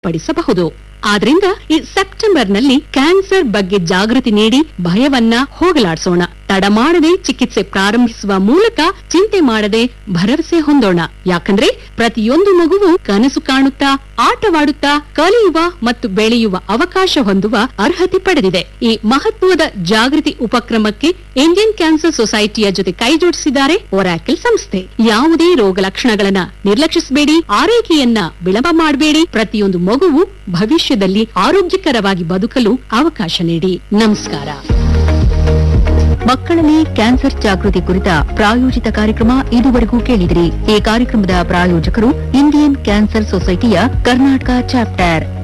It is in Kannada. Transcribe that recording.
ಪಡಿಸಬಹುದು ಆದ್ರಿಂದ ಈ ಸೆಪ್ಟೆಂಬರ್ನಲ್ಲಿ ಕ್ಯಾನ್ಸರ್ ಬಗ್ಗೆ ಜಾಗೃತಿ ನೀಡಿ ಭಯವನ್ನ ಹೋಗಲಾಡಿಸೋಣ ತಡ ಮಾಡದೆ ಚಿಕಿತ್ಸೆ ಪ್ರಾರಂಭಿಸುವ ಮೂಲಕ ಚಿಂತೆ ಮಾಡದೆ ಭರವಸೆ ಹೊಂದೋಣ ಯಾಕಂದ್ರೆ ಪ್ರತಿಯೊಂದು ಮಗುವು ಕನಸು ಕಾಣುತ್ತಾ ಆಟವಾಡುತ್ತಾ ಕಲಿಯುವ ಮತ್ತು ಬೆಳೆಯುವ ಅವಕಾಶ ಹೊಂದುವ ಅರ್ಹತೆ ಪಡೆದಿದೆ ಈ ಮಹತ್ವದ ಜಾಗೃತಿ ಉಪಕ್ರಮಕ್ಕೆ ಇಂಡಿಯನ್ ಕ್ಯಾನ್ಸರ್ ಸೊಸೈಟಿಯ ಜೊತೆ ಕೈಜೋಡಿಸಿದ್ದಾರೆ ಒರಾಕಲ್ ಸಂಸ್ಥೆ ಯಾವುದೇ ರೋಗ ಲಕ್ಷಣಗಳನ್ನ ನಿರ್ಲಕ್ಷಿಸಬೇಡಿ ಆರೈಕೆಯನ್ನ ವಿಳಂಬ ಮಾಡಬೇಡಿ ಪ್ರತಿಯೊಂದು ಮಗುವು ಭವಿಷ್ಯದಲ್ಲಿ ಆರೋಗ್ಯಕರವಾಗಿ ಬದುಕಲು ಅವಕಾಶ ನೀಡಿ ನಮಸ್ಕಾರ ಮಕ್ಕಳಲ್ಲಿ ಕ್ಯಾನ್ಸರ್ ಜಾಗೃತಿ ಕುರಿತ ಪ್ರಾಯೋಜಿತ ಕಾರ್ಯಕ್ರಮ ಇದುವರೆಗೂ ಕೇಳಿದಿರಿ ಈ ಕಾರ್ಯಕ್ರಮದ ಪ್ರಾಯೋಜಕರು ಇಂಡಿಯನ್ ಕ್ಯಾನ್ಸರ್ ಸೊಸೈಟಿಯ ಕರ್ನಾಟಕ ಚಾಪ್ಟರ್